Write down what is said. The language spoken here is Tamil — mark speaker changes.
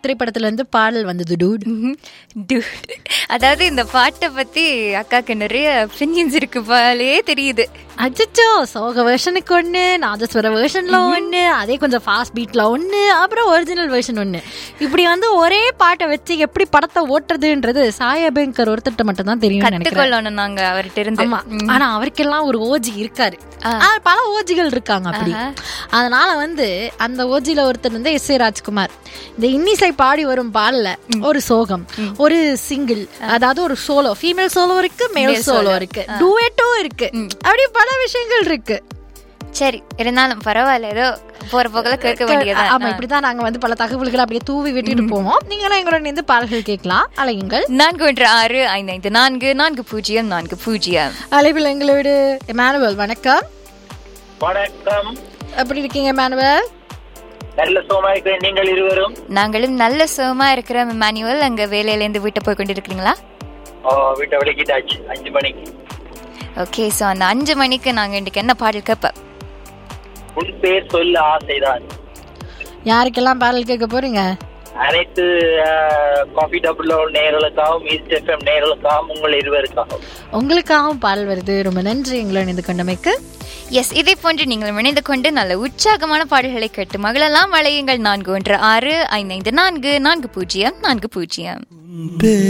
Speaker 1: திரைப்படத்துல இருந்து பாடல் வந்தது டூட்
Speaker 2: Dude. அதாவது இந்த பாட்டை பத்தி அக்காக்கு நிறைய ஒப்பீனியன்ஸ் இருக்கு போலே தெரியுது
Speaker 1: அச்சோ சோக வேர்ஷனுக்கு ஒண்ணு நாதஸ்வர வேர்ஷன்ல ஒண்ணு அதே கொஞ்சம் ஃபாஸ்ட் பீட்ல ஒண்ணு அப்புறம் ஒரிஜினல் வேர்ஷன் ஒண்ணு இப்படி வந்து ஒரே பாட்டை வச்சு எப்படி படத்தை ஓட்டுறதுன்றது சாய் அபியங்கர் ஒருத்தட்ட மட்டும் தான் தெரியும் நினைக்கிறேன்
Speaker 2: கத்துக்கொள்ளணும் நாங்க அவர்கிட்ட இருந்து
Speaker 1: ஆமா ஆனா அவருக்கெல்லாம் ஒரு ஓஜி இருக்காரு ஆ, பல ஓஜிகள் இருக்காங்க அப்படி அதனால வந்து அந்த ஓஜில ஒருத்தர் வந்து எஸ் ஏ ராஜ்குமார் இந்த இன்னிசை பாடி வரும் பாடல ஒரு சோகம் ஒரு சிங்கிள் அதாவது ஒரு சோலோ ஃபீமேல் சோலோ இருக்கு மேல் சோலோ இருக்கு டூயட்டும் இருக்கு அப்படி பல விஷயங்கள் இருக்கு
Speaker 2: சரி இருந்தாலும் பரவாயில்ல ஏதோ போற போக்கல கேட்க வேண்டியதான்
Speaker 1: ஆமா இப்படிதான் நாங்க வந்து பல தகவல்களை அப்படியே தூவி விட்டுட்டு போவோம் நீங்களும் எங்களோட இணைந்து பாடல்கள் கேட்கலாம் அலையுங்கள்
Speaker 2: நான்கு ஒன்று ஆறு ஐந்து ஐந்து நான்கு நான்கு பூஜ்ஜியம் நான்கு பூஜ்ஜியம்
Speaker 1: அலைவில் எங்களோட எமானுவல் வணக்கம்
Speaker 3: வணக்கம்
Speaker 1: எப்படி இருக்கீங்க எமானுவல்
Speaker 3: நல்ல சோமா இருக்கிறேன் நீங்கள் இருவரும்
Speaker 2: நாங்களும் நல்ல சுகமா இருக்கிற மேனுவல் அங்க வேலையில இருந்து வீட்டை போய் கொண்டிருக்கிறீங்களா
Speaker 3: ஓ, வீட்டை விளக்கிட்டாச்சு அஞ்சு மணிக்கு
Speaker 2: ஓகே ஸோ அந்த அஞ்சு மணிக்கு நாங்க இன்னைக்கு என்ன பாடல் கேட்போம்
Speaker 3: உன் பேர் சொல்ல ஆசைதான்
Speaker 1: யாருக்கெல்லாம் பாடல் கேட்க போறீங்க
Speaker 3: அனைத்து காஃபி டபுள் நேர்களுக்காகவும் ஈஸ்ட் எஃப்எம் நேர்களுக்காகவும் உங்கள் இருவருக்காகவும்
Speaker 1: உங்களுக்காகவும் பாடல் வருது ரொம்ப நன்றி எங்களை இணைந்து கொண்டமைக்கு
Speaker 2: எஸ் இதே போன்று நீங்கள் இணைந்து கொண்டு நல்ல உற்சாகமான பாடல்களை கேட்டு மகளெல்லாம் வளையுங்கள் நான்கு ஒன்று ஆறு ஐந்து ஐந்து நான்கு நான்கு பூஜ்ஜியம் நான்கு பூஜ்ஜியம்